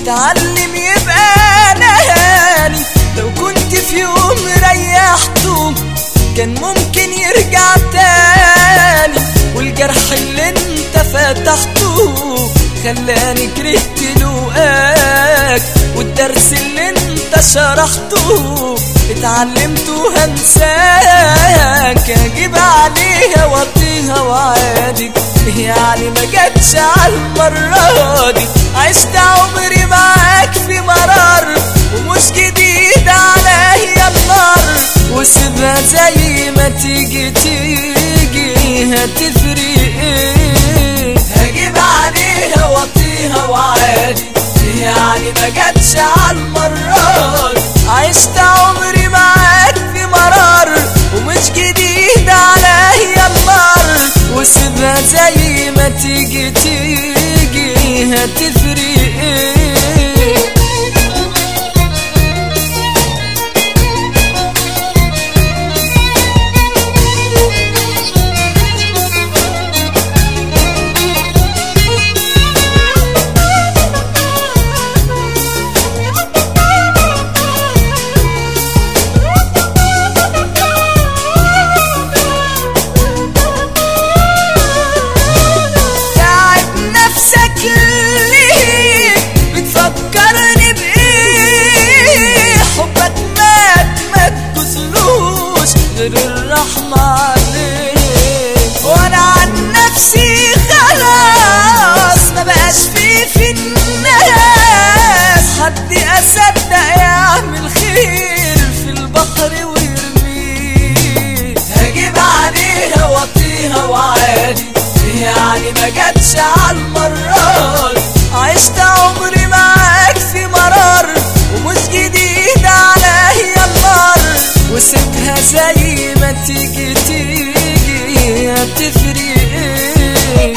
اتعلم يبقى نهاني لو كنت في يوم ريحته كان ممكن يرجع تاني والجرح اللي انت فتحته خلاني كرهت لقاك والدرس اللي انت شرحته اتعلمته هنساك اجيب عليها واطيها وعادي يعني ما جاتش على المرة دي عشت عمري معاك في مرار ومش جديد عليا النار وسيبها زي ما تيجي تيجي هتفرق ايه هجيب عليها واطيها وعادي يعني ما جاتش على المرة دي عشت عمري معاك في مرار ومش جديد عليا النار وسيبها زي ما تيجي تيجي هتفرق ايه تعب نفسك ليه بتفكرني بايه حبك مات ما تجوزلوش غير الرحمة عليك وانا عن نفسي خلاص ما بقاش في في الناس حد اصدق يعمل خير في البحر ويرميه هجيب عليها واطيها وعادي يعني ما جاتش على المرة دي. عشت عمري معاك في مرار ومش جديد عليا النار وسيبها زي ما تيجي تيجي هتفرق ايه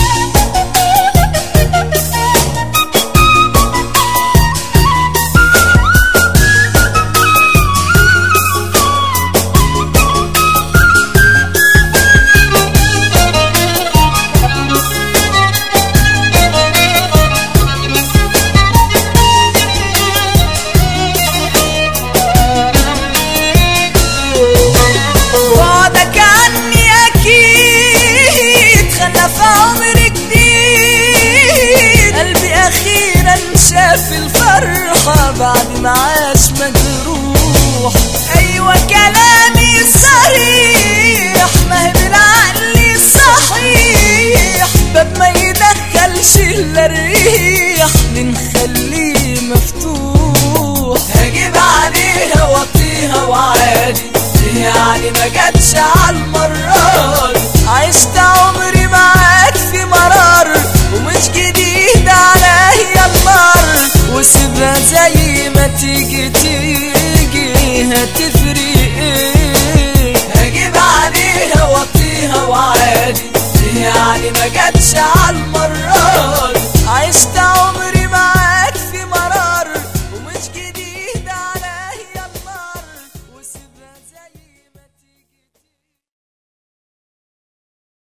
بعدك عني اكيد خلى في عمري جديد قلبي اخيرا شاف الفرحة بعد ما عاش مجروح ايوه كلامي صريح ما هي بالعقل صحيح باب ما يدخلش الا الريح بنخليه مفتوح هجيب عليها واطيها وعادي يعني ما جاتش على المرة دي. عشت عمري معاك في مرار ومش جديد عليا النار وسيبها زي ما تيجي